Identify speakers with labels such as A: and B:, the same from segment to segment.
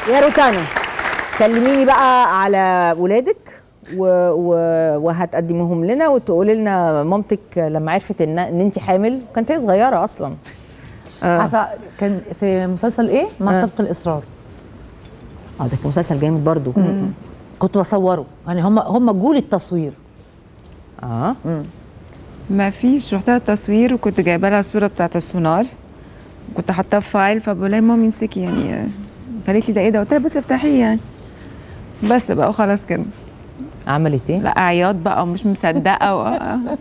A: يا روتانا كلميني بقى على ولادك و... و... وهتقدميهم لنا وتقولي لنا مامتك لما عرفت ان ان انت حامل كانت هي صغيره اصلا
B: عارفه كان في مسلسل ايه مع
A: آه.
B: سبق الاصرار
A: اه ده كان مسلسل جامد برضو
B: كنت بصوره يعني هم هم جول التصوير
A: اه
C: ما فيش رحت لها التصوير وكنت جايبه لها الصوره بتاعت السونار كنت حاطاها في فايل فبقول لها مامي امسكي يعني آه، قالت لي ده ايه ده قلت لها بس افتحيه يعني بس بقى وخلاص كده
A: عملت ايه
C: لا عياط بقى ومش مصدقه و...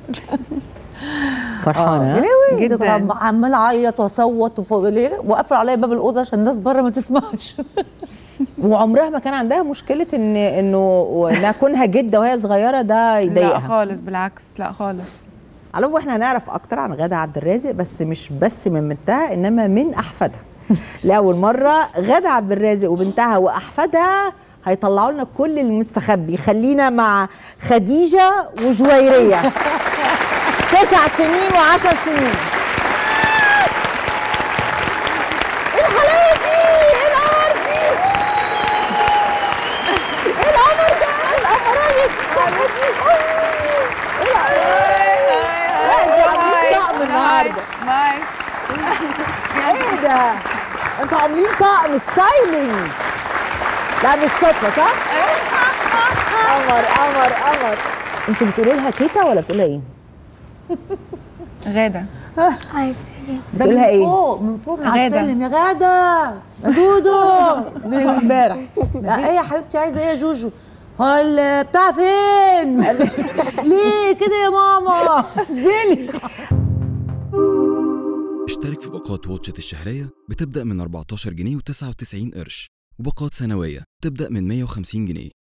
A: فرحانه ها؟
C: جداً.
B: جدا عمال اعيط واصوت وفوق الليل واقفل عليا باب الاوضه عشان الناس بره ما تسمعش
A: وعمرها ما كان عندها مشكله ان انه انها كونها جده وهي صغيره ده
C: لا
A: يضايقها
C: خالص بالعكس لا خالص
A: على العموم احنا هنعرف اكتر عن غادة عبد الرازق بس مش بس من بنتها انما من احفادها لاول مره غادة عبد الرازق وبنتها واحفادها هيطلعوا لنا كل المستخبي خلينا مع خديجه وجويريه تسع سنين وعشر سنين ايه الحلاوه دي ايه القمر دي ايه القمر ده ايه القمرايه دي ايه القمر لا انتوا عاملين طقم النهارده
C: ماي
A: ايه ده انتوا عاملين طقم ستايلينج لا مش صدفه صح قمر قمر قمر انتوا بتقولوا لها تيتا ولا بتقولوا ايه
C: غاده
B: ده
A: بتقولها
B: من
A: ايه؟
B: فوق من فوق من على
C: غادة.
B: السلم يا غاده يا دودو من امبارح ايه يا حبيبتي عايزه ايه يا جوجو هو بتاع فين ليه كده يا ماما زيني
D: اشترك في باقات واتشت الشهرية بتبدأ من 14 جنيه و99 قرش وباقات سنوية تبدأ من 150 جنيه